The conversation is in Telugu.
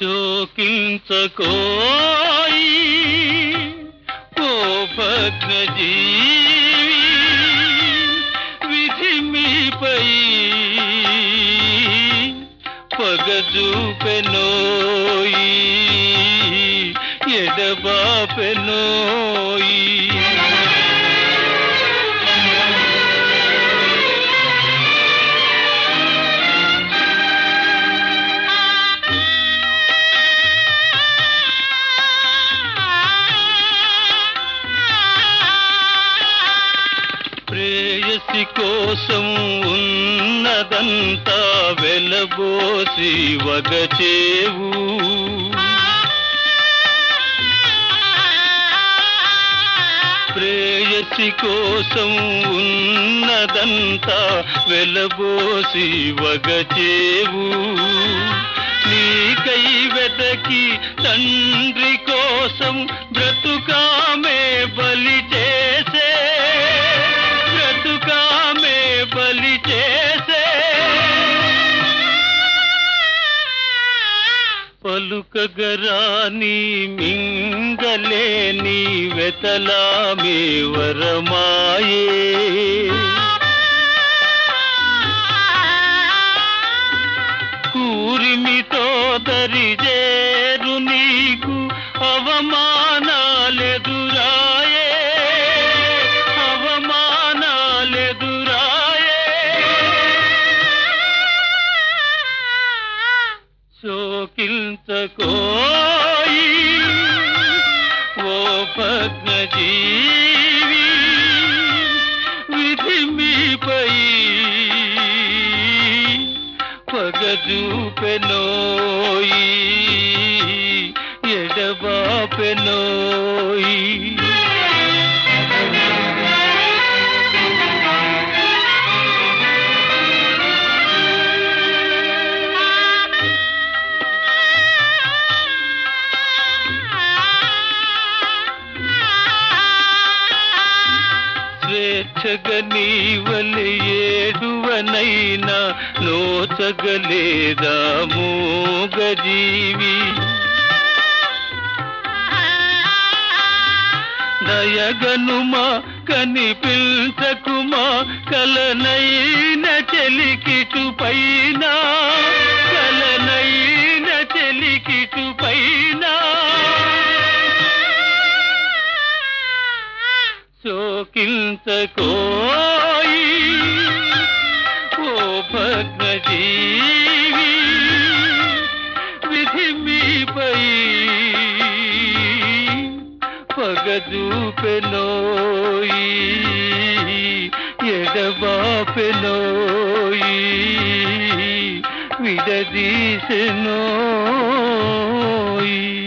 శోకించకోయి ఓ భగ్నజీవి విధి మీపై పగజూపెనోయి ఎడబాపెనోయి ప్రేయసి కోసం ఉన్నదంతా వెలబోసి వగచేవు ప్రేయసి కోసం ఉన్నదంతా వెలబోసి వగచేవు నీకై వెతకి తండ్రి కోసం బ్రతుకామే బలి చేసే బ్రతుకామే బలి చేసే పలుకగరాని మింగలేని వెతలామే వరమాయే కూరిమితో దరిజేరు నీకు అవమానాలెదురాయే అవమానాలెదురాయే శోకించకోయి ఓ భగ్నజీవి విధి మీపై పగజూపెనోయి ఎడబాపెనోయి స్వేచ్ఛగా నీవలి ఏడువనైనా నోచగలేదా మూగజీవి దయగనుమా కనిపించకుమా కలనైన చెలికిటు పైన కలనైన చెలికిటు పైన శోకించకోయి ఓ భగ్నజీవి విధి మీపై పగజూపెనోయి ఎడబాపెనోయి విడదీసెనోయి